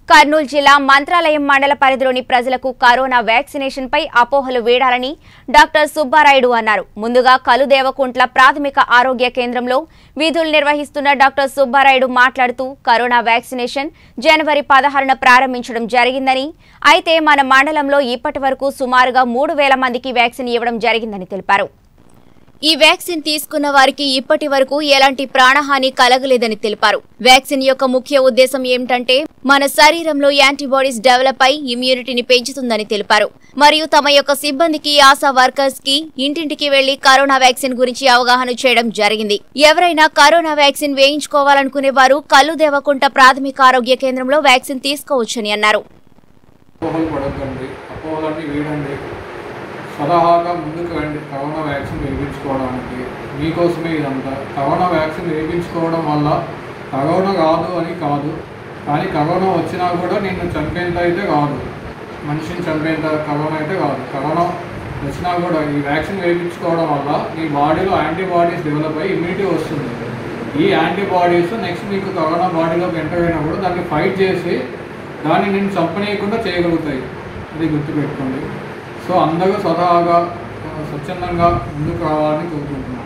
కర్నూలు జిల్లా మంత్రాలయం మండల పరిధిలోని ప్రజలకు కరోనా వ్యాక్సినేషన్ పై అపోహలు వీడాలని డాక్టర్ సుబ్బారాయుడు అన్నారు ముందుగా కలుదేవకుంట్ల ప్రాథమిక ఆరోగ్య కేంద్రంలో విధులు నిర్వహిస్తున్న డాక్టర్ సుబ్బారాయుడు మాట్లాడుతూ కరోనా వ్యాక్సినేషన్ జనవరి పదహారున ప్రారంభించడం జరిగిందని అయితే మన మండలంలో ఇప్పటి వరకు సుమారుగా మూడు వేల మందికి వ్యాక్సిన్ ఇవ్వడం జరిగిందని తెలిపారు ఈ వ్యాక్సిన్ తీసుకున్న వారికి ఇప్పటి వరకు ఎలాంటి ప్రాణహాని కలగలేదని తెలిపారు వ్యాక్సిన్ యొక్క ముఖ్య ఉద్దేశం ఏమిటంటే మన శరీరంలో యాంటీబాడీస్ డెవలప్ అయి ఇమ్యూనిటీని పెంచుతుందని తెలిపారు మరియు తమ యొక్క సిబ్బందికి ఆశా వర్కర్స్ కి ఇంటింటికి వెళ్లి కరోనా వ్యాక్సిన్ గురించి అవగాహన చేయడం జరిగింది ఎవరైనా కరోనా వ్యాక్సిన్ వేయించుకోవాలనుకునే వారు కళ్ళు దేవకుంట ప్రాథమిక ఆరోగ్య కేంద్రంలో వ్యాక్సిన్ తీసుకోవచ్చని అన్నారు అపోహలు పడద్దండి అపోహలన్నీ వీడండి సలహాగా ముందుకు రండి కరోనా వ్యాక్సిన్ వేయించుకోవడానికి మీకోసమే ఇదంతా కరోనా వ్యాక్సిన్ వేయించుకోవడం వల్ల కరోనా కాదు అని కాదు కానీ కరోనా వచ్చినా కూడా నిన్ను చంపేంత అయితే కాదు మనిషిని చంపేంత కరోనా అయితే కాదు కరోనా వచ్చినా కూడా ఈ వ్యాక్సిన్ వేయించుకోవడం వల్ల నీ బాడీలో యాంటీబాడీస్ డెవలప్ అయ్యి ఇమ్యూనిటీ వస్తుంది ఈ యాంటీబాడీస్ నెక్స్ట్ మీకు కరోనా బాడీలోకి ఎంటర్ అయినప్పుడు దాన్ని ఫైట్ చేసి దాన్ని నేను చంపనీయకుండా చేయగలుగుతాయి అది గుర్తుపెట్టుకోండి సో అందరూ స్వతహాగా ఆ, స్వచ్ఛందంగా ముందుకు రావాలని కోరుకుంటున్నాను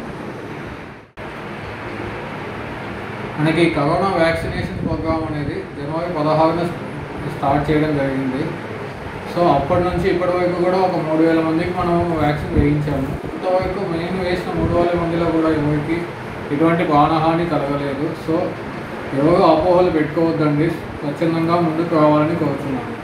మనకి కరోనా వ్యాక్సినేషన్ ప్రోగ్రామ్ అనేది జనవరి పదహారున స్టార్ట్ చేయడం జరిగింది సో అప్పటి నుంచి ఇప్పటి వరకు కూడా ఒక మూడు వేల మందికి మనం వ్యాక్సిన్ వేయించాము ఇంతవరకు నేను వేసిన మూడు వేల మందిలో కూడా ఎవరికి ఎటువంటి ప్రాణహాని కలగలేదు సో ఎవరు అపోహలు పెట్టుకోవద్దండి స్వచ్ఛందంగా ముందుకు రావాలని కోరుతున్నాను